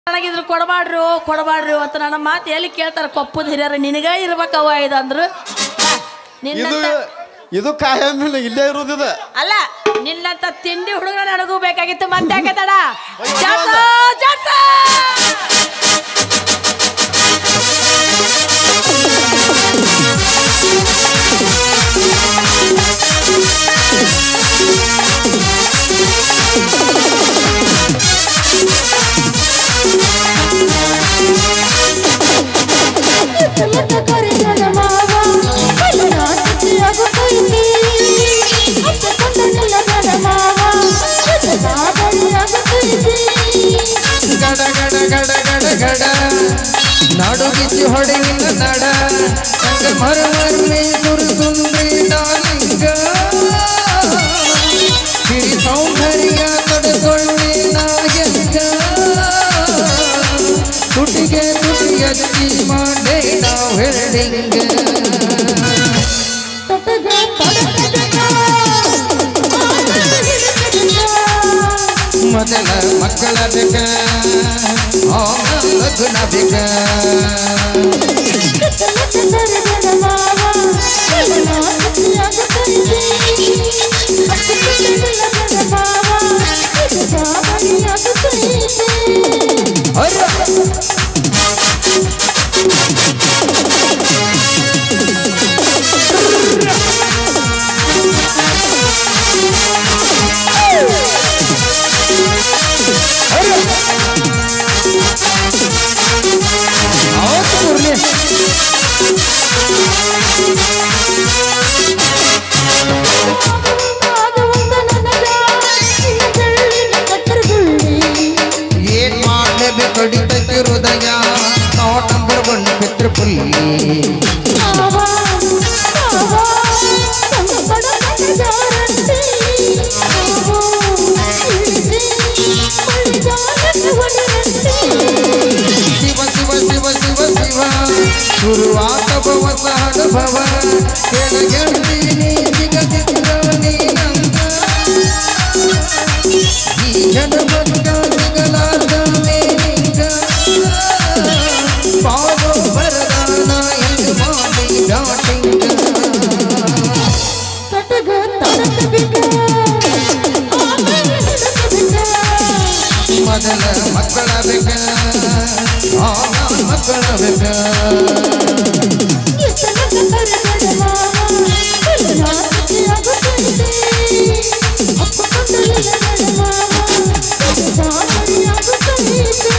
ನನಗಿದ್ರು ಕೊಡಬಾಡ್ರು ಕೊಡಬಾಡ್ರು ಅಂತ ನನ್ನ ಮಾತು ಎಲ್ಲಿ ಕೇಳ್ತಾರ ಕೊಪ್ಪದ ಹಿರಿಯರು ನಿನಗ ಇರ್ಬೇಕವ್ವ ಇದು ಅಂದ್ರು ಬಾ, ಇದು ನಿನ್ನಂತ ಇದು ಕಾಯಂ ಇಲ್ಲೇ ಇರೋದಿದ ಅಲ್ಲ ನಿನ್ನಂತ ತಿಂಡಿ ಹುಡುಗರ ನನಗೂ ಬೇಕಾಗಿತ್ತು ಮತ್ತೆ ಯಾಕೆ ತಡ ಅಯ್ಯೋ, ಜಾಡ್ಸು, ಅಲ್ಲ. ಜಾಡ್ಸು! ಎತ್ತ ಕರೆದನ ಮಾವ ಕಳ್ಳನ ಸುದ್ದಿಯಾಗುತ್ತೈತಿ ಅಪ್ಪಕೊಂಡನೆಲ್ಲ ನನ್ನ ಮಾವ ಕಳ್ಳನ ಬಳಿಯಾಗುತ್ತೈತಿ ಗಡ ಗಡ ಗಡ ಗಡ ಗಡ ನಾಡು ಗಿಚ್ಚಿ ಹೊಡೆಯಿಲ್ಲ ನಡ ನಂಗ ಮರಮರ್ಲಿ ಸುರಸುಂದ್ರಿ ಡಾಲಿಂಗ ಸಿರಿ ಸೌಂದರ್ಯ ಕಡೆಕೊಳ್ಳಿ ನಾಯಕ ತುಟಿಗೆ ತುಟಿ ಹಚ್ಚಿ ಮಾಡೇ ನಾವು ಹೆರಡಿಂಗ ತಟಗ ತಡಕದಕ ಮೊದಲ ಮಕ್ಕಳ ಬೇಕ ಲಗ್ನ ಬೇಕ ಕರೆದನ ಮಾವ ಕಳ್ಳನ ಸುದ್ದಿಯಾಗುತ್ತೈತಿ ಅಪ್ಪಕೊಂಡನೆಲ್ಲ ನನ್ನ ಮಾವ ಕಳ್ಳನ ಬಳಿಯಾಗುತ್ತೈತಿ ಅರ್ರ ಆವತ್ತು ಮುರ್ಲಿ ಅದು ಒಂದು ನನಗ ನಿನ್ನ ಬೆಳ್ಳಿನ ಕತ್ತರಗುಳ್ಳಿ ಏನ್ ಮಾಡಬೇಕು ಕಡಿತೈತಿ ಹೃದಯ ನಾವು ನಂಬರ್ ಒನ್ ಪಿತೃ ಪುಲ್ಲಿ ಮಾವ ಮಾವ ನಮ್ಮ ಬಡತನ ಜಾರಂತೆ ಮಾವ ಇಳಿಸಿ ಮಳೆಗಾಲಕ್ಕೆ ಒಡೆದಂತೆ ಶಿವ ಶಿವ ಶಿವ ಶಿವ ಶಿವ ಶುರುವಾತ ಭವ ಸಹನುಭವ ಕೆಳಗೆಳ್ತೀನಿ ಸಿಗದಿದ್ದ ನೀನಂತ ಈ ಜನ್ಮಕ್ಕ ಸಿಗಲಾರ್ದ ಮೇಲಿಂಗ ಪಾಲು ಬರದಾನ ಹೆಂಗ ಮಾಡಿ ಡಾಟಿಂಗ ಕಟಗ ತಡಕಬೇಕ ಆಮೇಲೆ ಹಿಡಕಬೇಕ ಮೊದಲ ಮಕ್ಕಳ ಬೇಕ ಆಗ ಮಕ್ಕಳ ಬೇಕ ಎತ್ತಲಕ ಕರೆದಡ ಮಾವ ಕಳ್ಳನ ಸುದ್ದಿಯಾಗುತ್ತೈತೆ ಅಪ್ಪಕೊಂಡಲಿಲ್ಲ ನನ್ನ ಮಾವ ಕಳ್ಳನ ಬಳಿಯಾಗುತ್ತೈತೆ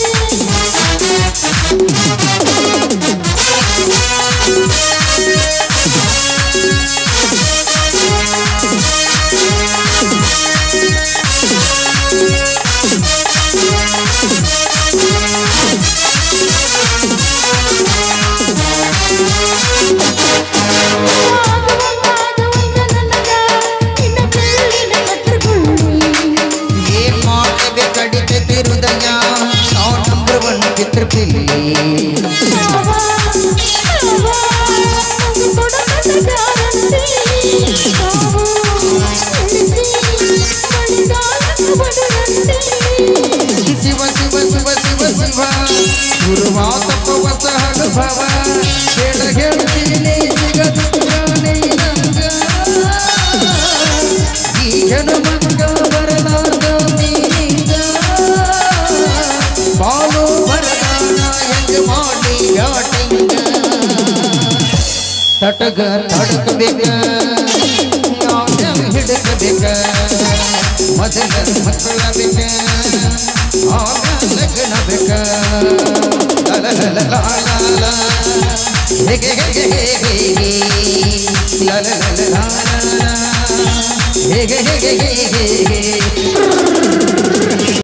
ಏನ್ ಮಾಡಬೇಕು ಕಡಿತೈತಿ ಹೃದಯ ನಾವು ನಂಬರ್ ಒನ್ ಚಿತ್ರಪಿಲ್ಲಿ ಶಿವ ಶಿವ ಶಿವ ಶಿವ ಶಿವ ಗುರುವಾತ ಪವಸ ಅನುಭವ ಕೇಳ ಹೇಳ್ತೀನಿ ಸಿಗದಿದ್ದಾನೆ ನಂಗ ಈ ಜನ್ಮಕ್ಕ ಬರಲಾರ್ದ ನೀನಿಂಗ ಬಾಳು ಬರದಾನ ಹೆಂಗ ಮಾಡಿ ಯಾಟಿಂಗ ತಟಗ ತಡಕಬೇಕ ಹಿಡಕಬೇಕ ಮೊದಲ ಮಕ್ಕಳ ಬೇಕ ಆಗ ಲಗ್ನ ಬೇಕ ಲಲ ಲಲ ಲಾ ಲಾ ಲಾ. ಹೇಗೆ ಹೇಗೆ ಹೇಗೆ ಲಲ ಲಲ ಲಾ ಲಾ ಲಾ. ಹೇಗೆ ಹೇಗೆ ಹೇಗೆ